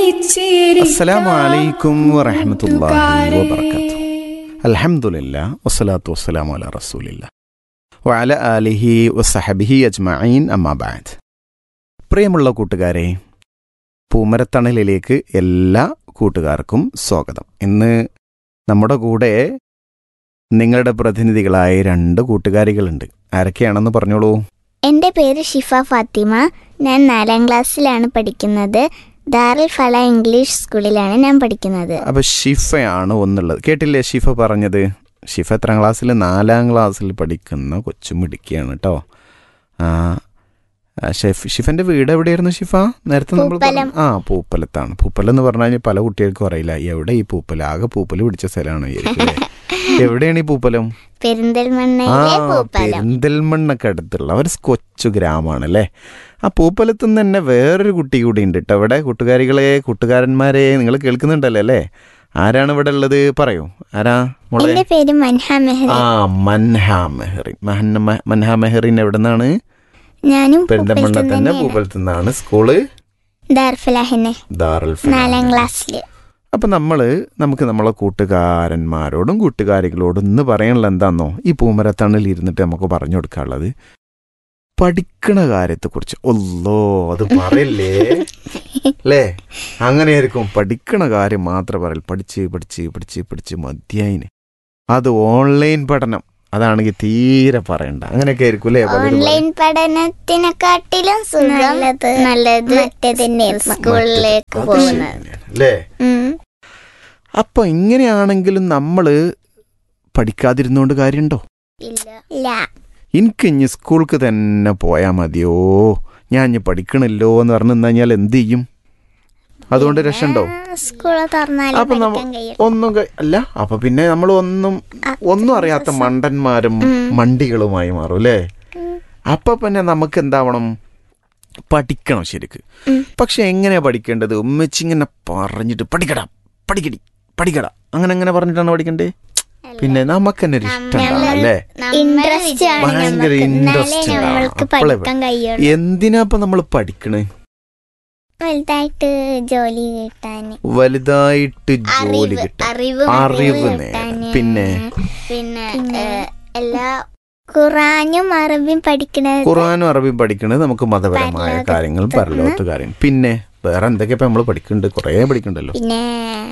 അസ്സലാമു അലൈക്കും വറഹ്മത്തുള്ളാഹി വബറകാതുഹു അൽഹംദുലില്ലാ വസ്സലാത്തു വസ്സലാമു അലാ റസൂലില്ലാ വഅല ആലിഹി വസഹബിഹി അജ്മഈൻ അമ്മാ ബഅദ് പ്രിയമുള്ള കൂട്ടുകാരെ പൂമരത്തണലിലേക്ക് എല്ലാ കൂട്ടുകാർക്കും സ്വാഗതം ഇന്ന് നമ്മുടെ കൂടെ നിങ്ങളുടെ പ്രതിനിധികളായ രണ്ട് കൂട്ടുകാരികളുണ്ട് ആരൊക്കെയാണെന്ന് പറഞ്ഞോളൂ എൻ്റെ പേര് ഷിഫ ഫാത്തിമ ഞാൻ നാലാം ക്ലാസ്സിലാണ് പഠിക്കുന്നത് ദാറുൽ ഫല ഇംഗ്ലീഷ് സ്കൂളിലാണ് ഞാൻ പഠിക്കുന്നത് അപ്പൊ ഷിഫയാണ് ഒന്നുള്ളത് കേട്ടില്ലേ ഷിഫ പറഞ്ഞത് ഷിഫ എത്രാം ക്ലാസ്സിൽ നാലാം ക്ലാസ്സിൽ പഠിക്കുന്ന കൊച്ചു മിടുക്കിയാണ് കേട്ടോ ആ ആ, ഷെഫ് ഷിഫന്റെ വീട് എവിടെയായിരുന്നു ഷിഫ നേരത്തെ നമ്മൾ പൂപ്പലം. പറഞ്ഞു- ആ പൂപ്പലത്താണ് പൂപ്പലം എന്ന് പറഞ്ഞു കഴിഞ്ഞാൽ പല കുട്ടികൾക്കും അറിയില്ല എവിടെ ഈ പൂപ്പലം ആകെ പൂപ്പല് പിടിച്ച സ്ഥലമാണ് വിചാരിക്കും അല്ലേ? എവിടെയാണ് ഈ പൂപ്പലം ആ പെരിന്തൽമണ്ണയിലെ പൂപ്പലം പെരിന്തൽമണ്ണൊക്കെ അടുത്തുള്ള ഒരു കൊച്ചു ഗ്രാമമാണ് അല്ലേ ആ പൂപ്പലത്തു നിന്ന് തന്നെ വേറൊരു കുട്ടി കൂടി ഉണ്ട് കേട്ടോ ഇവിടെ കൂട്ടുകാരികളെ കൂട്ടുകാരന്മാരെ നിങ്ങൾ കേൾക്കുന്നുണ്ടല്ലോ അല്ലേ ആരാണ് ഇവിടെ ഉള്ളത് പറയൂ ആരാ മോളെ എൻ്റെ പേര് മൻഹ മെഹ്റി ആ മൻഹാ മെഹറിൻ മഹന്ന മ- മൻഹാ മെഹറിൻ എവിടെ നിന്നാണ് ഞാനും പെരിന്തൽമണ്ണ പൂപ്പലത്തും തന്നെ തന്നെയാണ് പൂപ്പലത്തു നിന്നാണ് സ്കൂള് ദാർഫലാഹിനെ ദാറുൽ നാലാം ഫലാഹ്. ക്ലാസ്സിൽ അപ്പൊ നമ്മള് നമുക്ക് നമ്മളെ കൂട്ടുകാരന്മാരോടും കൂട്ടുകാരികളോടും ഇന്ന് പറയാനുള്ള എന്താന്നോ ഈ പൂമരത്തണലിൽ ഇരുന്നിട്ട് നമുക്ക് പറഞ്ഞു കൊടുക്കാനുള്ളത് പഠിക്കണ കാര്യത്തെക്കുറിച്ച് ഒല്ലോ അത് പറയല്ലേ അല്ലേ അങ്ങനെയായിരിക്കും പഠിക്കണ കാര്യം മാത്രം പറയൽ പഠിച്ച് പഠിച്ച് പഠിച്ച് പഠിച്ച് മധ്യായിന് അത് ഓൺലൈൻ പഠനം അതാണെങ്കിൽ തീരെ പറയണ്ട അങ്ങനെയൊക്കെ ആയിരിക്കും അല്ലേ പലരും ഓൺലൈൻ പഠനത്തിനെക്കാട്ടിലും സുഖം നല്ലത് മറ്റേതന്നെ സ്കൂളിലേക്ക് അത് പോകുന്നത് ശരിയാണ്. അല്ലേ ഉം. അപ്പൊ ഇങ്ങനെയാണെങ്കിലും നമ്മള് പഠിക്കാതിരുന്നോണ്ട് കാര്യമുണ്ടോ ഇല്ല എനിക്ക് ഇനി സ്കൂൾക്ക് തന്നെ പോയാൽ മതിയോ ഞാൻ ഇനി പഠിക്കണല്ലോ എന്ന് പറഞ്ഞു കഴിഞ്ഞാൽ എന്ത് ചെയ്യും അതുകൊണ്ട് രക്ഷണ്ടോ സ്കൂള് തുറന്നാലും അപ്പൊ നമ്മ പഠിക്കാൻ കഴിയും ഒന്നും ക- അല്ല അപ്പൊ പിന്നെ നമ്മൾ ഒന്നും ഒന്നും അറിയാത്ത മണ്ടന്മാരും മണ്ടികളുമായി മാറും അല്ലേ അപ്പൊ പിന്നെ നമുക്ക് എന്താവണം പഠിക്കണം ശരിക്ക് ഉം. പക്ഷെ എങ്ങനെയാ പഠിക്കേണ്ടത് ഉമ്മച്ചിങ്ങനെ പറഞ്ഞിട്ട് പഠിക്കടാ പഠിക്കടി പഠിക്കടാ അങ്ങനെ അങ്ങനെ പറഞ്ഞിട്ടാണ് പഠിക്കണ്ടേ പിന്നെ നമുക്ക് തന്നെ ഒരു ഇഷ്ടം ഉണ്ടാവണം അല്ലേ ഇൻട്രസ്റ്റ് ആണ് ഭയങ്കര നമുക്ക്. ഇൻട്രസ്റ്റ് എന്നാലേ ഉണ്ടാവണം. നമ്മൾക്ക് അപ്പോളേ പഠിക്കാൻ കഴിയുള്ളൂ എന്തിനാ ഇപ്പൊ നമ്മൾ പഠിക്കണേ വലുതായിട്ട് ജോലി കിട്ടാന് വലുതായിട്ട് ജോലി അറിവ് കിട്ടാൻ അറിവ് അറിവ് കിട്ടാന്. നേടാൻ പിന്നെ പിന്നെ ഏഹ്, എല്ലാ ഖുറാനും അറബിയും പഠിക്കണത് ഖുർആാനും അറബിയും പഠിക്കണത് നമുക്ക് മതപരമായ പരലോകത്ത് കാര്യങ്ങളും പരലോകത്ത് കാര്യം പിന്നെ വേറെ എന്തൊക്കെ ഇപ്പൊ നമ്മൾ പഠിക്കുന്നുണ്ട് കുറേ പഠിക്കണ്ടല്ലോ പിന്നെ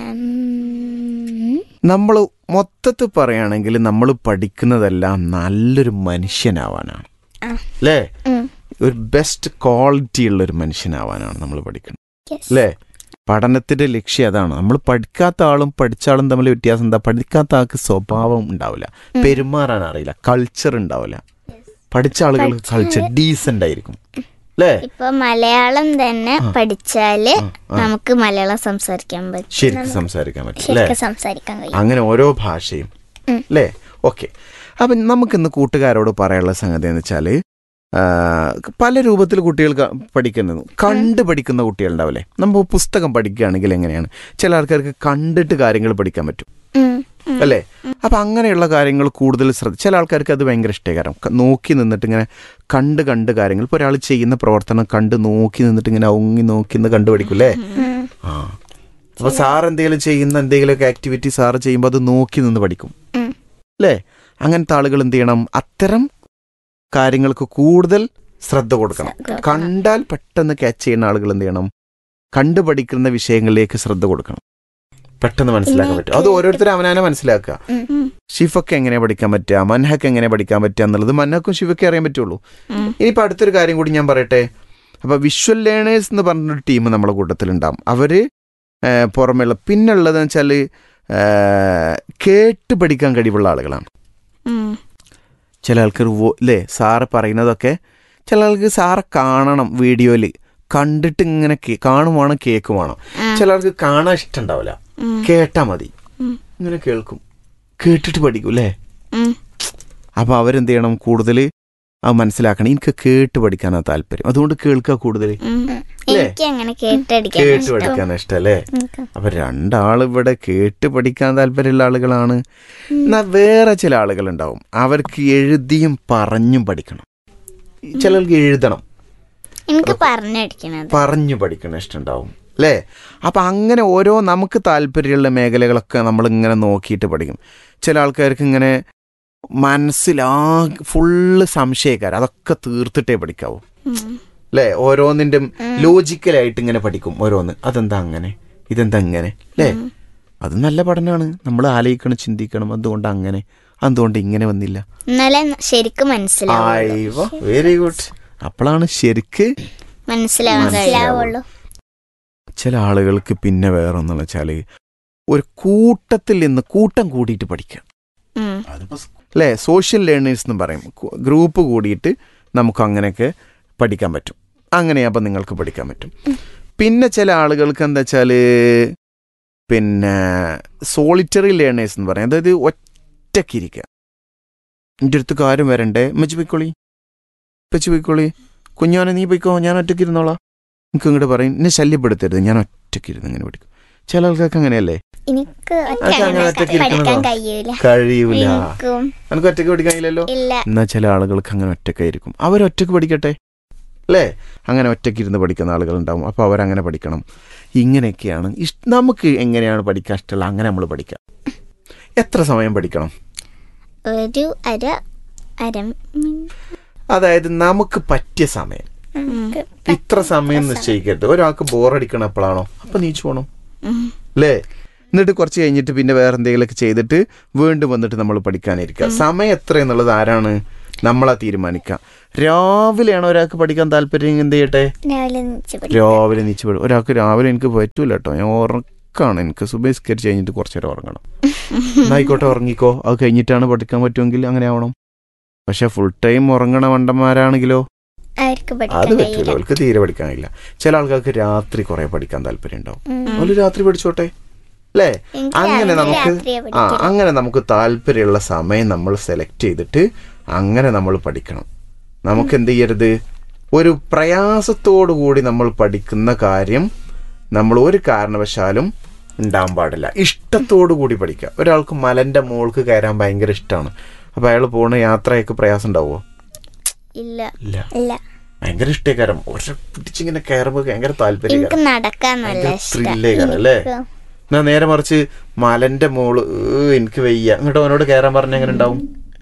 ഉം, നമ്മൾ മൊത്തത്തിൽ പറയുകയാണെങ്കിൽ നമ്മൾ പഠിക്കുന്നതെല്ലാം നല്ലൊരു മനുഷ്യനാവാനാണ് ആ. അല്ലേ ഉം, ഒരു ബെസ്റ്റ് ക്വാളിറ്റി ഉള്ള ഒരു മനുഷ്യനാവാനാണ് നമ്മൾ പഠിക്കുന്നത് yes. അല്ലേ പഠനത്തിന്റെ ലക്ഷ്യം അതാണ് നമ്മൾ പഠിക്കാത്ത ആളും പഠിച്ച ആളും തമ്മിൽ വ്യത്യാസം എന്താ പഠിക്കാത്ത ആൾക്ക് സ്വഭാവം ഉണ്ടാവില്ല പെരുമാറാൻ അറിയില്ല കൾച്ചർ ഉണ്ടാവില്ല പഠിച്ച ആളുകൾ കൾച്ചർ ഡീസന്റ് ആയിരിക്കും അല്ലേ ഇപ്പൊ മലയാളം തന്നെ പഠിച്ചാല് ആ, ആ. നമുക്ക് മലയാളം സംസാരിക്കാൻ പറ്റും ശരിക്കും സംസാരിക്കാൻ പറ്റും അല്ലേ ശരിക്കും സംസാരിക്കാൻ കഴിയും അങ്ങനെ ഓരോ ഭാഷയും ഉം. അല്ലേ ഓക്കെ അപ്പം നമുക്കിന്ന് കൂട്ടുകാരോട് പറയാനുള്ള സംഗതി എന്ന് വെച്ചാൽ പല രൂപത്തിൽ കുട്ടികൾ ക- പഠിക്കുന്നത് കണ്ട് പഠിക്കുന്ന കുട്ടികളുണ്ടാവില്ലേ നമ്മൾ പുസ്തകം പഠിക്കുകയാണെങ്കിൽ എങ്ങനെയാണ് ചില ആൾക്കാർക്ക് കണ്ടിട്ട് കാര്യങ്ങൾ പഠിക്കാൻ പറ്റും ഉം, ഉം. അല്ലേ അപ്പം അങ്ങനെയുള്ള കാര്യങ്ങൾ കൂടുതൽ ശ്രദ്ധ ചില ആൾക്കാർക്ക് അത് ഭയങ്കര ഇഷ്ടകരം നോക്കി നിന്നിട്ട് ഇങ്ങനെ കണ്ട് കണ്ട് കാര്യങ്ങൾ ഇപ്പോൾ ഒരാൾ ചെയ്യുന്ന പ്രവർത്തനം കണ്ട് നോക്കി നിന്നിട്ട് ഇങ്ങനെ ഒങ്ങി നോക്കി നിന്ന് കണ്ടുപിടിക്കൂലേ ഉം. ആ അപ്പൊ സാർ എന്തെങ്കിലും ചെയ്യുന്ന എന്തെങ്കിലുമൊക്കെ ആക്ടിവിറ്റി സാറ് ചെയ്യുമ്പോൾ അത് നോക്കി നിന്ന് പഠിക്കും ഉം. അല്ലേ അങ്ങനത്തെ ആളുകൾ എന്ത് ചെയ്യണം അത്തരം കാര്യങ്ങൾക്ക് കൂടുതൽ ശ്രദ്ധ കൊടുക്കണം കൊടുക്കണം. കണ്ടാൽ പെട്ടെന്ന് ക്യാച്ച് ചെയ്യുന്ന ആളുകൾ എന്ത് ചെയ്യണം കണ്ടു പഠിക്കുന്ന വിഷയങ്ങളിലേക്ക് ശ്രദ്ധ കൊടുക്കണം പെട്ടെന്ന് മനസ്സിലാക്കാൻ പിന്നെ പറ്റും അത് ഓരോരുത്തരും അവനാനെ മനസ്സിലാക്കുക ഉം, ഉം, ഷിഫക്ക് എങ്ങനെ പഠിക്കാൻ പറ്റുക മൻഹക്ക് എങ്ങനെ പഠിക്കാൻ പറ്റുക എന്നുള്ളത് മന്നക്കും ഷിഫക്കും അറിയാൻ പറ്റുള്ളൂ ഉം. ഇനിയിപ്പോൾ അടുത്തൊരു കാര്യം കൂടി ഞാൻ പറയട്ടെ അപ്പോൾ വിഷ്വൽ ലേണേഴ്സ് എന്ന് പറഞ്ഞൊരു ടീം നമ്മുടെ കൂട്ടത്തിലുണ്ടാവും അവർ പുറമെയുള്ള പിന്നുള്ളതെന്ന് വെച്ചാൽ കേട്ട് പഠിക്കാൻ കഴിവുള്ള ആളുകളാണ് ഉം. ചില ആൾക്കാർ അല്ലേ സാറ് പറയുന്നതൊക്കെ ചില ആൾക്ക് സാറെ കാണണം വീഡിയോയിൽ കണ്ടിട്ട് ഇങ്ങനെ കേ- കാണുവാണ് കേൾക്കുവാണ് ആ. ചില ആൾക്ക് കാണാൻ ഇഷ്ടമുണ്ടാവില്ല ഉം. കേട്ടാ മതി ഉം. ഇങ്ങനെ കേൾക്കും കേട്ടിട്ട് പഠിക്കും അല്ലേ ഉം. അപ്പോൾ അവരെന്ത് ചെയ്യണം കൂടുതൽ അത് മനസ്സിലാക്കണം എനിക്ക് കേട്ട് പഠിക്കാനാണ് താല്പര്യം അതുകൊണ്ട് കേൾക്കുക കൂടുതൽ ഉം. എനിക്ക് അങ്ങനെ കേട്ടടിക്കാൻ കേട്ട് ഇഷ്ടം. പഠിക്കാൻ ഇഷ്ടല്ലേ എനിക്ക് അപ്പൊ രണ്ടാൾ ഇവിടെ കേട്ട് പഠിക്കാൻ താല്പര്യമുള്ള ആളുകളാണ് എന്നാൽ വേറെ ചില ആളുകളുണ്ടാവും അവർക്ക് എഴുതിയും പറഞ്ഞും പഠിക്കണം ചിലർക്ക് എഴുതണം എനിക്ക് പറഞ്ഞടിക്കണത് പറഞ്ഞു പഠിക്കണം ഇഷ്ടമുണ്ടാവും അല്ലേ അപ്പം അങ്ങനെ ഓരോ നമുക്ക് താല്പര്യമുള്ള മേഖലകളൊക്കെ നമ്മളിങ്ങനെ നോക്കിയിട്ട് പഠിക്കും ചില ആൾക്കാർക്ക് ഇങ്ങനെ മനസ്സിലാ ഫുള്ള് സംശയക്കാർ അതൊക്കെ തീർത്തിട്ടേ പഠിക്കാവൂ ഉം. അല്ലേ ഓരോന്നിൻ്റെ ലോജിക്കലായിട്ട് ഇങ്ങനെ പഠിക്കും ഓരോന്ന് അതെന്താ അങ്ങനെ ഇതെന്താ അങ്ങനെ അല്ലേ അത് നല്ല പഠനമാണ് നമ്മൾ ആലോചിക്കണം ചിന്തിക്കണം എന്തുകൊണ്ട് അങ്ങനെ എന്തുകൊണ്ട് ഇങ്ങനെ വന്നില്ല എന്നാലേ ശരിക്കും മനസ്സിലാവുള്ളൂ വെരി ഗുഡ് അപ്പോഴാണ് ശരിക്ക് മനസ്സിലാവാൻ മനസ്സിലാവുള്ളൂ. ചില ആളുകൾക്ക് പിന്നെ വേറെ ഒന്നെന്ന് വെച്ചാൽ ഒരു കൂട്ടത്തിൽ നിന്ന് കൂട്ടം കൂടിയിട്ട് പഠിക്കുക ഉം. അല്ലേ സോഷ്യൽ ലേണേഴ്സ് എന്ന് പറയും കു- ഗ്രൂപ്പ് കൂടിയിട്ട് നമുക്ക് അങ്ങനെയൊക്കെ പഠിക്കാൻ പറ്റും അങ്ങനെ അപ്പം നിങ്ങൾക്ക് പഠിക്കാൻ പറ്റും പിന്നെ ചില ആളുകൾക്ക് എന്താ വെച്ചാൽ പിന്നെ സോളിറ്ററി ലേണേഴ്സ് എന്ന് പറയും അതായത് ഒറ്റക്കിരിക്കുക എൻ്റെ അടുത്ത് കാര്യം വരണ്ടേ ഉമ്മച്ചി പോയിക്കോളി ഉപ്പച്ചി പോയിക്കോളി കുഞ്ഞോനെ നീ പോയിക്കോ ഞാൻ ഒറ്റയ്ക്ക് ഇരുന്നോളാം എനിക്ക് ഇങ്ങോട്ട് പറയും എന്നെ ശല്യപ്പെടുത്തരുത് ഞാൻ ഒറ്റയ്ക്ക് ഇരുന്ന് ഇങ്ങനെ പഠിക്കും ചില ആൾക്കാർക്ക് അങ്ങനെയല്ലേ എനിക്ക് അതൊക്കെ അങ്ങനെ ഒറ്റയ്ക്ക് പഠിക്കാൻ ഇരിക്കണതോ? കഴിയൂല കഴിയൂല എനിക്കും എനിക്ക് ഒറ്റയ്ക്ക് പഠിക്കാൻ കഴിയില്ലല്ലോ ഇല്ല എന്നാൽ ചില ആളുകൾക്ക് അങ്ങനെ ഒറ്റയ്ക്കായിരിക്കും അവരൊറ്റയ്ക്ക് പഠിക്കട്ടെ അല്ലേ അങ്ങനെ ഒറ്റയ്ക്ക് ഇരുന്ന് പഠിക്കുന്ന ആളുകളുണ്ടാവും അപ്പോൾ അവരങ്ങനെ പഠിക്കണം ഇങ്ങനെയൊക്കെയാണ് ഇഷ് നമുക്ക് എങ്ങനെയാണ് പഠിക്കാൻ ഇഷ്ടമുള്ള അങ്ങനെ നമ്മൾ പഠിക്കാം എത്ര സമയം പഠിക്കണം ഒരു അര അര അതായത് നമുക്ക് പറ്റിയ സമയം ഇത്ര സമയം നിശ്ചയിക്കരുത് ഒരാൾക്ക് ബോറടിക്കണം എപ്പോഴാണോ അപ്പം നീച്ചു പോകണം അല്ലേ എന്നിട്ട് കുറച്ച് കഴിഞ്ഞിട്ട് പിന്നെ വേറെ എന്തെങ്കിലുമൊക്കെ ചെയ്തിട്ട് വീണ്ടും വന്നിട്ട് നമ്മൾ പഠിക്കാനിരിക്കുക സമയം എത്ര എന്നുള്ളത് ആരാണ് നമ്മളാ തീരുമാനിക്കുക രാവിലെയാണോ ഒരാൾക്ക് പഠിക്കാൻ താല്പര്യം എന്ത് ചെയ്യട്ടെ രാവിലെ എണീച്ച് പഠിക്കും. രാവിലെ നീച്ച് പഠിക്കും ഒരാൾക്ക് രാവിലെ എനിക്ക് പറ്റൂല കേട്ടോ ഞാൻ ഉറക്കാണ് എനിക്ക് സുബഹിസ്കരിച്ച് കഴിഞ്ഞിട്ട് കുറച്ച് നേരം ഉറങ്ങണം എന്നായിക്കോട്ടെ ഉറങ്ങിക്കോ അത് കഴിഞ്ഞിട്ടാണ് പഠിക്കാൻ പറ്റുമെങ്കിൽ അങ്ങനെ ആവണം പക്ഷെ ഫുൾ ടൈം ഉറങ്ങണ മണ്ടന്മാരാണെങ്കിലോ അവർക്ക് അത് പഠിക്കാൻ പറ്റൂല കഴിയില്ല അവർക്ക് തീരെ പഠിക്കാൻ കഴിയില്ല ചില ആൾക്കാർക്ക് രാത്രി കുറെ പഠിക്കാൻ താല്പര്യം ഉണ്ടാവും ഉം. അവര് രാത്രി പഠിച്ചോട്ടെ അല്ലേ എനിക്ക് അങ്ങനെ രാവിലെ നമുക്ക് രാത്രിയേ ആ പഠിക്കൂ. അങ്ങനെ നമുക്ക് താല്പര്യമുള്ള സമയം നമ്മൾ സെലക്ട് ചെയ്തിട്ട് അങ്ങനെ നമ്മൾ പഠിക്കണം നമുക്ക് എന്ത് ചെയ്യരുത് ഒരു പ്രയാസത്തോടു കൂടി നമ്മൾ പഠിക്കുന്ന കാര്യം നമ്മൾ ഒരു കാരണവശാലും ഉണ്ടാവാൻ പാടില്ല ഇഷ്ടത്തോടു കൂടി പഠിക്കുക ഒരാൾക്ക് മലന്റെ മോൾക്ക് കയറാൻ ഭയങ്കര ഇഷ്ടമാണ് അപ്പൊ അയാൾ പോണ യാത്രയൊക്കെ പ്രയാസം ഉണ്ടാവുമോ ഇല്ല ഇല്ല ഇല്ല ഭയങ്കര ഇഷ്ടേക്കാരം ഒരെ പിടിച്ചിങ്ങനെ കയറുമ്പോൾ ഭയങ്കര താല്പര്യം എനിക്ക് നടക്കാൻ നല്ല ഭയങ്കര ഇഷ്ടം ത്രില്ലേക്കാരം അല്ലേ എന്നാ നേരെ മറിച്ച് മലന്റെ മോള് ഏ, എനിക്ക് വയ്യ എന്നിട്ട് അവനോട് കയറാൻ പറഞ്ഞ എങ്ങനെ ഉണ്ടാവും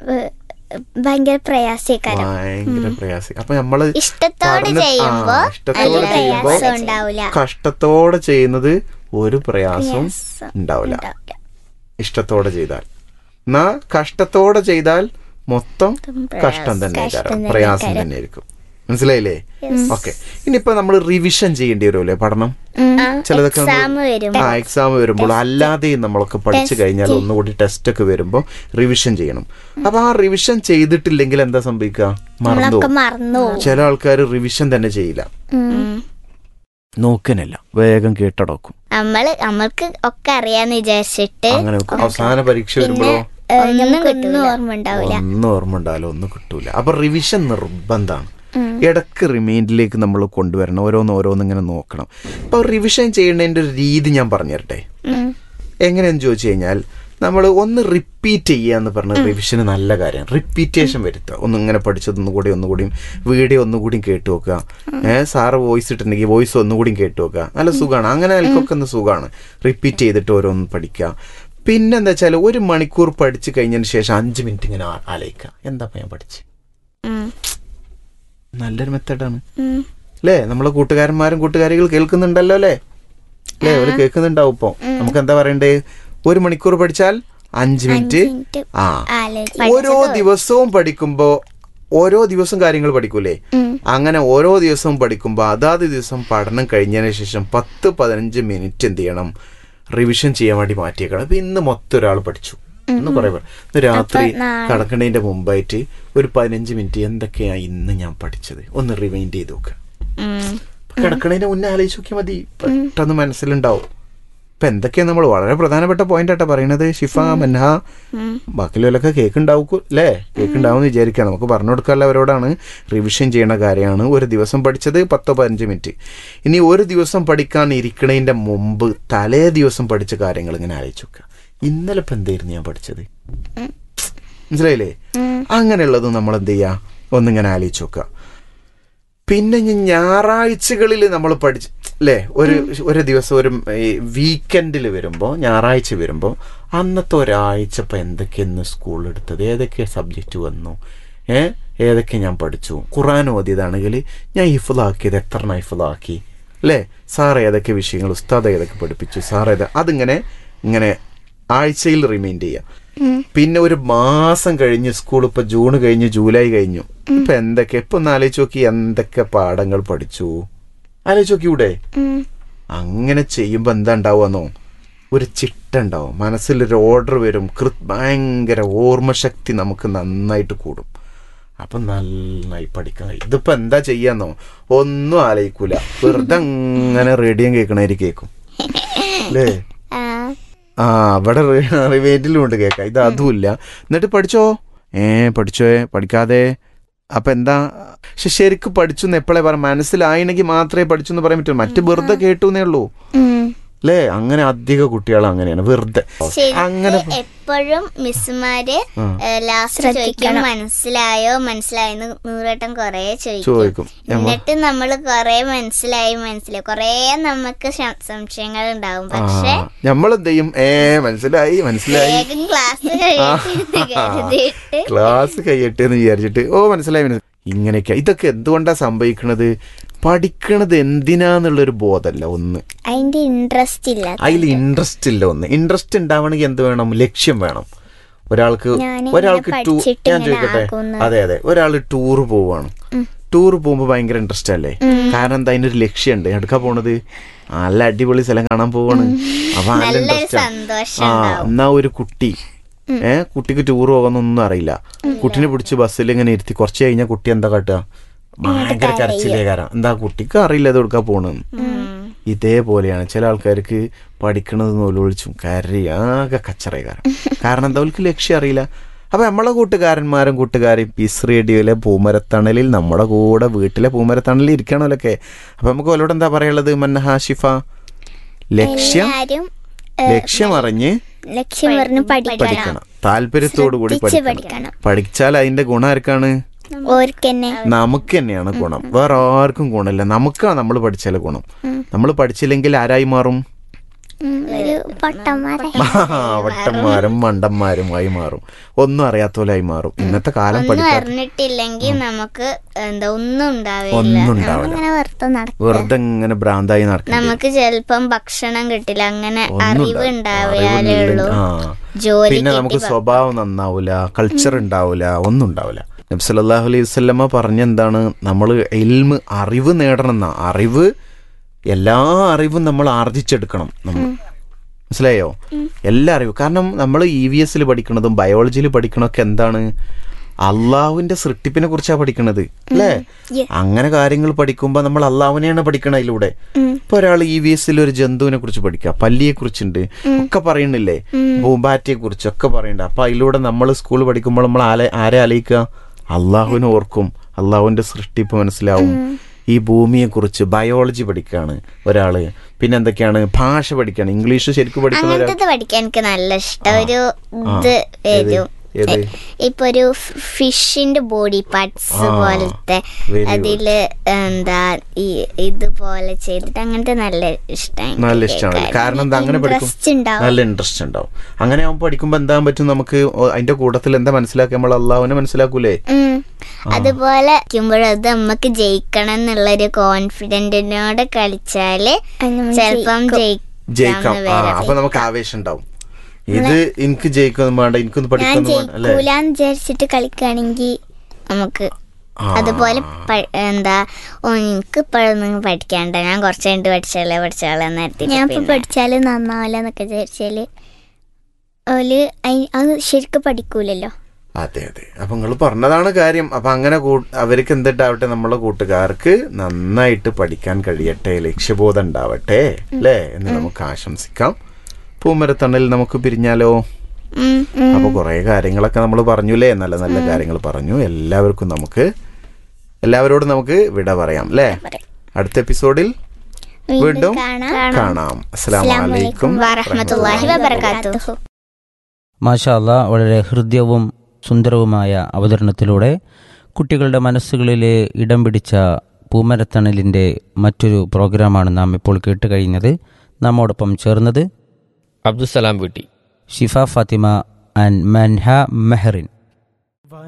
ഭയങ്കര പ്രയാസക്കാരം ഭയങ്കര പ്രയാസം അപ്പൊ നമ്മള് ഇഷ്ടത്തോടെ പഠന- ആ, ചെയ്യുമ്പോ ഇഷ്ടത്തോടെ അതിൽ ചെയ്യുമ്പോ പ്രയാസം ഉണ്ടാവില്ല കഷ്ടത്തോടെ ചെയ്യുന്നത് ഒരു പ്രയാസവും പ്രയാസം ഉണ്ടാവില്ല ഉണ്ടാവില്ല. ഇഷ്ടത്തോടെ ചെയ്താൽ എന്നാ കഷ്ടത്തോടെ ചെയ്താൽ മൊത്തം പ്രയാസം. കഷ്ടം തന്നെ കഷ്ടം തന്നെ പ്രയാസം ആയിരിക്കും. തന്നെ ആയിരിക്കും മനസ്സിലായില്ലേ ഓക്കെ ഇനിയിപ്പോ നമ്മൾ റിവിഷൻ ചെയ്യേണ്ടി വരുമല്ലേ പഠനം ആ, ചിലതൊക്കെ എക്സാം വരും ആ എക്സാം വരുമ്പോൾ അല്ലാതെയും നമ്മളൊക്കെ പഠിച്ചു കഴിഞ്ഞാൽ ഒന്നുകൂടി ടെസ്റ്റ് ഒക്കെ വരുമ്പോൾ റിവിഷൻ ചെയ്യണം അപ്പൊ ആ റിവിഷൻ ചെയ്തിട്ടില്ലെങ്കിൽ എന്താ സംഭവിക്കുക മറന്നു നമ്മളൊക്കെ പോകും. മറന്നു പോകും. ചില ആൾക്കാർ റിവിഷൻ തന്നെ ചെയ്യില്ല ഉം. നോക്കനല്ല വേഗം കേട്ടടക്കും നമ്മള് നമ്മൾക്ക് ഒക്കെ അറിയാന്ന് വിചാരിച്ചിട്ട് അങ്ങനെ വെക്കും. അവസാന പരീക്ഷ വരുമ്പോഴോ ഏ, നമുക്കൊന്നും ഓർമ്മ ഉണ്ടാവില്ല ഒന്നും ഓർമ്മ ഉണ്ടാവില്ല ഒന്നും കിട്ടൂല അപ്പൊ റിവിഷൻ നിർബന്ധമാണ് ഇടക്ക് റിമൈൻഡിലേക്ക് നമ്മൾ കൊണ്ടുവരണം ഓരോന്ന് ഓരോന്ന് ഇങ്ങനെ നോക്കണം അപ്പൊ റിവിഷൻ ചെയ്യേണ്ടതിന്റെ ഒരു രീതി ഞാൻ പറഞ്ഞു തരട്ടെ ഉം. എങ്ങനെയെന്ന് ചോദിച്ചു കഴിഞ്ഞാൽ നമ്മൾ ഒന്ന് റിപ്പീറ്റ് ചെയ്യുക എന്ന് പറഞ്ഞ റിവിഷന് നല്ല കാര്യമാണ് റിപ്പീറ്റേഷൻ വരുത്തുക ഒന്ന് ഇങ്ങനെ പഠിച്ചത് ഒന്നുകൂടി ഒന്നുകൂടിയും വീഡിയോ ഒന്നുകൂടിയും കേട്ട് നോക്കുക ഏഹ് സാറ് വോയിസ് ഇട്ടിട്ടുണ്ടെങ്കിൽ വോയിസ് ഒന്നുകൂടിയും കേട്ട് നോക്കുക നല്ല സുഖമാണ് അങ്ങനെ എനിക്കൊക്കെ ഒന്ന് സുഖമാണ് റിപ്പീറ്റ് ചെയ്തിട്ട് ഓരോന്ന് പഠിക്കുക പിന്നെ എന്താ വെച്ചാൽ ഒരു മണിക്കൂർ പഠിച്ചു കഴിഞ്ഞതിന് ശേഷം അഞ്ച് മിനിറ്റ് ഇങ്ങനെ ആ- ആലോചിക്കുക എന്താ ഞാൻ പഠിച്ച് ഉം. നല്ലൊരു മെത്തേഡാണ് ഉം. അല്ലേ നമ്മളെ കൂട്ടുകാരന്മാരും കൂട്ടുകാരികൾ കേൾക്കുന്നുണ്ടല്ലോ അല്ലേ അല്ലേ അവര് കേൾക്കുന്നുണ്ടാവും ഇപ്പൊ നമുക്ക് എന്താ പറയണ്ടേ ഒരു മണിക്കൂർ പഠിച്ചാൽ അഞ്ച് മിനിറ്റ് മിനിറ്റ് ആ ആലോചിച്ച് ഓരോ ദിവസവും പഠിക്കുമ്പോ ഓരോ ദിവസം കാര്യങ്ങൾ പഠിക്കൂലേ ഉം. അങ്ങനെ ഓരോ ദിവസവും പഠിക്കുമ്പോൾ അതാത് ദിവസം പഠനം കഴിഞ്ഞതിന് ശേഷം പത്ത് പതിനഞ്ച് മിനിറ്റ് എന്ത് ചെയ്യണം റിവിഷൻ ചെയ്യാൻ വേണ്ടി മാറ്റിയേക്കണം ഇപ്പൊ ഇന്ന് മൊത്തം ഒരാൾ പഠിച്ചു ഇന്ന് കുറെ പേർ ഇന്ന് രാത്രി അപ്പൊ നാളെ- കടക്കണതിന്റെ മുമ്പായിട്ട് ഒരു പതിനഞ്ച് മിനിറ്റ് എന്തൊക്കെയാ ഇന്ന് ഞാൻ പഠിച്ചത് ഒന്ന് റിവൈൻഡ് ചെയ്ത് നോക്കുക ഉം. അപ്പൊ കിടക്കണതിന്റെ മുന്നേ ആലോചിച്ച് നോക്കിയാൽ മതി പെട്ടെന്ന് മനസ്സിലുണ്ടാവും ഇപ്പൊ എന്തൊക്കെയാ നമ്മൾ വളരെ പ്രധാനപ്പെട്ട പോയിന്റ് ആട്ടാ പറയണത് ഷിഫ മൻഹ ഉം. ബാക്കിയുള്ളവരൊക്കെ കേക്ക് ഉണ്ടാവും അല്ലേ കേക്ക് ഉണ്ടാവും എന്ന് വിചാരിക്കാം നമുക്ക് പറഞ്ഞു കൊടുക്കാനുള്ള അവരോടാണ് റിവിഷൻ ചെയ്യണ കാര്യമാണ് ഒരു ദിവസം പഠിച്ചത് പത്തോ പതിനഞ്ച് മിനിറ്റ് ഇനി ഒരു ദിവസം പഠിക്കാൻ ഇരിക്കണതിന്റെ മുമ്പ് തലേ ദിവസം പഠിച്ച കാര്യങ്ങൾ ഇങ്ങനെ ആലോചിച്ച് നോക്കുക ഇന്നലെ ഇപ്പം എന്തായിരുന്നു ഞാൻ പഠിച്ചത് മനസ്സിലായില്ലേ ഉം. അങ്ങനെയുള്ളത് നമ്മൾ എന്ത് ചെയ്യുക ഒന്നിങ്ങനെ ആലോചിച്ച് നോക്കുക പിന്നെ ഇനി ഞായറാഴ്ചകളിൽ നമ്മൾ പഠിച്ച് അല്ലേ ഒരു ഒരു ദിവസം ഒരു വീക്കെൻഡിൽ വരുമ്പോൾ ഞായറാഴ്ച വരുമ്പോൾ അന്നത്തെ ഒരാഴ്ച ഇപ്പം എന്തൊക്കെയെന്ന് സ്കൂളിൽ എടുത്തത് ഏതൊക്കെ സബ്ജക്റ്റ് വന്നു ഏ ഏതൊക്കെ ഞാൻ പഠിച്ചു ഖുറാൻ ഓതിയതാണെങ്കിൽ ഞാൻ ഹിഫുലാക്കിയത് എത്ര ഹിഫുലാക്കി അല്ലേ സാർ ഏതൊക്കെ വിഷയങ്ങൾ ഉസ്താദ് ഏതൊക്കെ പഠിപ്പിച്ചു സാർ ഏതാ അതിങ്ങനെ ഇങ്ങനെ ആഴ്ചയിൽ റിമൈൻഡ് ചെയ്യാം പിന്നെ ഒരു മാസം കഴിഞ്ഞ് സ്കൂൾ ഇപ്പൊ ജൂൺ കഴിഞ്ഞ് ജൂലൈ കഴിഞ്ഞു ഇപ്പൊ എന്തൊക്കെ ഇപ്പൊ ഒന്ന് ആലോചിച്ച് നോക്കി എന്തൊക്കെ പാഠങ്ങൾ പഠിച്ചു ആലോചിച്ച് നോക്കി ഇവിടെ ഉം. അങ്ങനെ ചെയ്യുമ്പോ എന്താ ഉണ്ടാവുമെന്നോ ഒരു ചിട്ട ഉണ്ടാവും മനസ്സിലൊരു ഓർഡർ വരും കൃ ഭയങ്കര ഓർമ്മശക്തി നമുക്ക് നന്നായിട്ട് കൂടും അപ്പൊ നന്നായി പഠിക്കാൻ കഴിയും ഇതിപ്പോ എന്താ ചെയ്യാന്നോ ഒന്നും ആലോചിക്കൂല വെറുതെ അങ്ങനെ റേഡിയം കേൾക്കണേര് കേൾക്കും അല്ലേ ആ ആ അവിടെ റിവേറ്റിലും ഉണ്ട് കേൾക്കാം ഇത് അതുമില്ല എന്നിട്ട് പഠിച്ചോ ഏ പഠിച്ചോ പഠിക്കാതെ അപ്പൊ എന്താ പക്ഷെ ശരിക്കും പഠിച്ചു എന്ന് എപ്പോഴേ പറയാം മനസ്സിലായിണെങ്കിൽ മാത്രമേ പഠിച്ചു എന്ന് പറയാൻ പറ്റൂ മറ്റു വെറുതെ കേട്ടു എന്നേ ഉള്ളൂ ഉം. അല്ലേ അങ്ങനെ അധിക കുട്ടികൾ അങ്ങനെയാണ് വെറുതെ അങ്ങനെ ശരിക്കും എപ്പോഴും മിസ്സുമാര് ആ. ലാസ്റ്റ് ചോദിക്കും മനസ്സിലായോ മനസ്സിലായെന്ന് നൂറേട്ടം കൊറേ ചോദിക്കും ചോദിക്കും നമ്മ- എന്നിട്ട് നമ്മൾ കൊറേ മനസ്സിലായി മനസ്സിലായി കൊറേ നമുക്ക് ശ- സംശയങ്ങൾ ഉണ്ടാവും പക്ഷെ ആ നമ്മളെന്ത് ചെയ്യും ഏ മനസ്സിലായി മനസ്സിലായി വേഗം ക്ലാസ് കഴിയിട്ട് കരുതിയിട്ട് ക്ലാസ് കഴിയട്ടെ എന്ന് വിചാരിച്ചിട്ട് ഓ മനസ്സിലായി മനസ്സിലായി ഇങ്ങനെയൊക്കെ ഇതൊക്കെ എന്തുകൊണ്ടാ സംഭവിക്കണത് പഠിക്കണത് എന്തിനാന്നുള്ളൊരു ബോധമല്ല ഒന്ന് അതിന്റെ ഇൻട്രസ്റ്റ് ഇല്ല അതിൽ ഇൻട്രസ്റ്റ് ഇല്ല ഒന്ന് ഇൻട്രസ്റ്റ് ഉണ്ടാവണമെങ്കിൽ എന്ത് വേണം ലക്ഷ്യം വേണം ഒരാൾക്ക് ഞാനിങ്ങനെ ഒരാൾക്ക് ടൂ പഠിച്ചിട്ട് ഞാൻ ഇങ്ങനെ ചോദിക്കട്ടെ ആക്കുന്ന്. അതെ അതെ ഒരാൾ ടൂർ പോവാണ് ടൂർ പോകുമ്പോൾ ഭയങ്കര ഇൻട്രസ്റ്റ് അല്ലേ കാരണം എന്താ അതിനൊരു ലക്ഷ്യമുണ്ട് എടുക്കാൻ പോണത് നല്ല അടിപൊളി സ്ഥലം കാണാൻ പോവാണ് അപ്പൊ നല്ല നല്ലൊരു ഇൻട്രസ്റ്റ് സന്തോഷം ആ എന്നാ ഒരു കുട്ടി ഏ കുട്ടിക്ക് ടൂർ പോകാനൊന്നും അറിയില്ല കുട്ടീനെ പിടിച്ച് ബസ്സിൽ ഇങ്ങനെ ഇരുത്തി കുറച്ച് കഴിഞ്ഞാൽ കുട്ടി എന്താ കാട്ടുക ഭയങ്കര കരച്ചിലേ കാരണം എന്താ കുട്ടിക്ക് അറിയില്ല ഇത് എടുക്കാൻ പോണെന്ന് ഇതേപോലെയാണ് ചില ആൾക്കാർക്ക് പഠിക്കണത് നൂലൊളിച്ചും കരയി ആകെ കച്ചറകാരം കാരണം എന്താ അവർക്ക് ലക്ഷ്യം അറിയില്ല അപ്പൊ നമ്മളെ കൂട്ടുകാരന്മാരും കൂട്ടുകാരും പീസ് റേഡിയോയിലെ പൂമരത്തണലിൽ നമ്മുടെ കൂടെ വീട്ടിലെ പൂമരത്തണലിൽ ഇരിക്കണമല്ലൊക്കെ അപ്പൊ നമുക്ക് അവരോട് എന്താ പറയുള്ളത് മന്നഹാഷിഫ ലക്ഷ്യം എല്ലാരും ലക്ഷ്യം അറിഞ്ഞ് ലക്ഷ്യം പറഞ്ഞ് പഠിക്കണം പഠിക്കണം താല്പര്യത്തോടു കൂടി ശ്രദ്ധിച്ച് പഠിക്കണം പഠിക്കണം. പഠിച്ചാൽ അതിന്റെ ഗുണം ആർക്കാണ് ഓർക്കന്നെ നമുക്ക് തന്നെയാണ് ഗുണം വേറെ ആർക്കും ഗുണമില്ല നമുക്കാണ് നമ്മൾ പഠിച്ചാൽ ഗുണം നമ്മൾ പഠിച്ചില്ലെങ്കിൽ ആരായി മാറും ഒരു പൊട്ടന്മാരെ വട്ടന്മാരും മണ്ടന്മാരുമായി മാറും ഒന്നും അറിയാത്തോലായി മാറും ഇന്നത്തെ കാലം ഒന്നും പഠിക്കാത്ത അറിഞ്ഞിട്ടില്ലെങ്കിൽ നമുക്ക് എന്താ ഒന്നും ഉണ്ടാവില്ല ഒന്നും ഉണ്ടാവില്ല അങ്ങനെ വെറുതെ നടക്കും വെറുതെ ഇങ്ങനെ ഭ്രാന്തായി നടക്കും നമുക്ക് ചിലപ്പം ഭക്ഷണം കിട്ടില്ല അങ്ങനെ ഒന്നും അറിവ് ഉണ്ടാവില്ല. ഉണ്ടാവില്ലേ ഉള്ളൂ അറിവില്ലെങ്കിൽ- ആ. ജോലി പിന്നെ നമുക്ക് സ്വഭാവം നന്നാവൂല കൾച്ചർ ഉണ്ടാവൂല ഒന്നും ഉണ്ടാവില്ല നബ്സല്ലാഹു അലൈഹി വസ്ലമ്മ പറഞ്ഞെന്താണ് നമ്മൾ എൽമ് അറിവ് നേടണം എന്നാ അറിവ് എല്ലാ അറിവും നമ്മൾ ആർജിച്ചെടുക്കണം നമ്മൾ മനസ്സിലായോ എല്ലാ അറിവും കാരണം നമ്മൾ ഇ വി എസിൽ പഠിക്കണതും ബയോളജിയിൽ പഠിക്കണമൊക്കെ എന്താണ് അള്ളാഹുവിന്റെ സൃഷ്ടിപ്പിനെ കുറിച്ചാണ് പഠിക്കണത് അല്ലേ അങ്ങനെ കാര്യങ്ങൾ പഠിക്കുമ്പോൾ നമ്മൾ അള്ളാഹുവിനെയാണ് പഠിക്കണത് അതിലൂടെ ഇപ്പൊ ഒരാൾ ഇ വി എസിൽ ഒരു ജന്തുവിനെ കുറിച്ച് പഠിക്കുക പല്ലിയെ കുറിച്ചുണ്ട് ഒക്കെ പറയണില്ലേ പൂമ്പാറ്റയെ കുറിച്ച് ഒക്കെ പറയണ്ട അപ്പൊ അതിലൂടെ നമ്മൾ സ്കൂൾ പഠിക്കുമ്പോൾ നമ്മൾ ആരെ ആരെ ആലയിക്കുക അള്ളാഹുവിനെ ഓർക്കും അള്ളാഹുവിന്റെ സൃഷ്ടിപ്പ് മനസ്സിലാവും ഈ ഭൂമിയെ കുറിച്ച് ബയോളജി പഠിക്കുകയാണ് ഒരാള് പിന്നെ എന്തൊക്കെയാണ് ഭാഷ പഠിക്കുകയാണ് ഇംഗ്ലീഷ് ശരിക്കും പഠിക്കുന്ന ഒരാൾ അങ്ങനത്തെ പഠിക്കാൻ എനിക്ക് നല്ല ഇഷ്ടം ഒരു ഇത് ഏത്? വരും ഏത്? ഇപ്പൊ ഒരു ഫിഷിന്റെ ബോഡി പാർട്സ് ആ, പോലത്തെ very good. അതില് എന്താ ഈ ഇതുപോലെ ചെയ്തിട്ട് അങ്ങനത്തെ നല്ല ഇഷ്ടം നല്ല ഇഷ്ടമാണ് കാരണം എന്താ അങ്ങനെ പഠിക്കും ഇൻട്രസ്റ്റ് ഉണ്ടാവും നല്ല ഇൻട്രസ്റ്റ് ഉണ്ടാവും അങ്ങനെ ആവുമ്പോൾ പഠിക്കുമ്പോൾ എന്താ പറ്റും നമുക്ക് ഓ- അതിന്റെ കൂട്ടത്തിൽ എന്താ മനസ്സിലാക്കുക നമ്മൾ അള്ളാഹുവിനെ മനസ്സിലാക്കൂലേ ഉം. അതുപോലെ കളിക്കുമ്പോഴത് നമുക്ക് ജയിക്കണം എന്നുള്ളൊരു കോൺഫിഡന്റിനോട് കളിച്ചാല് ചിലപ്പം ജയിക്കാം ജയിക്കാന്ന് ആ വരാം അപ്പൊ നമുക്ക് ആവേശം ഉണ്ടാവും ഇത് എനിക്ക് ജയിക്കൊന്നും വേണ്ട എനിക്കൊന്ന് പഠിക്കൊന്നും വേണ്ട അല്ലേ ജയിക്കൂലെന്ന് വിചാരിച്ചിട്ട് കളിക്കുകയാണെങ്കിൽ നമുക്ക് ആ. അതുപോലെ പ- എന്താ ഓ എനിക്ക് ഇപ്പോഴൊന്നും പഠിക്കാണ്ട ഞാൻ കുറച്ച് കഴിഞ്ഞിട്ട് പഠിച്ചാലേ പഠിച്ചാലേ നേരത്തെ ഞാൻ ഇപ്പൊ പഠിച്ചാല് നന്നാവില്ല എന്നൊക്കെ വിചാരിച്ചാല് ഓല് അയി- അത് ശരിക്കും പഠിക്കൂലല്ലോ അതെ അതെ അപ്പൊ നിങ്ങൾ പറഞ്ഞതാണ് കാര്യം അപ്പൊ അങ്ങനെ കൂ- അവർക്ക് എന്തിട്ടാവട്ടെ നമ്മളെ കൂട്ടുകാർക്ക് നന്നായിട്ട് പഠിക്കാൻ കഴിയട്ടെ ലക്ഷ്യബോധം ഉണ്ടാവട്ടെ അല്ലേ എന്ന് നമുക്ക് ആശംസിക്കാം പൂമരത്തണൽ നമുക്ക് പിരിഞ്ഞാലോ ഉം, ഉം. അപ്പൊ കുറെ കാര്യങ്ങളൊക്കെ നമ്മൾ പറഞ്ഞുല്ലേ നല്ല നല്ല കാര്യങ്ങൾ പറഞ്ഞു എല്ലാവർക്കും നമുക്ക് എല്ലാവരോടും നമുക്ക് വിട പറയാം അല്ലേ അടുത്ത എപ്പിസോഡിൽ വീണ്ടും കാണാം അസ്സലാമു അലൈക്കും വറഹ്മത്തുള്ളാഹി വബറകാതുഹു മാഷാല്ല വളരെ ഹൃദ്യവും സുന്ദരവുമായ അവതരണത്തിലൂടെ കുട്ടികളുടെ മനസ്സുകളിൽ ഇടം പിടിച്ച പൂമരത്തണലിൻ്റെ മറ്റൊരു പ്രോഗ്രാമാണ് നാം ഇപ്പോൾ കേട്ട് കഴിഞ്ഞത് നമ്മോടൊപ്പം ചേർന്നത് അബ്ദുസലാം വീട്ടി ഷിഫ ഫാത്തിമ ആൻഡ് മൻഹ മെഹറിൻ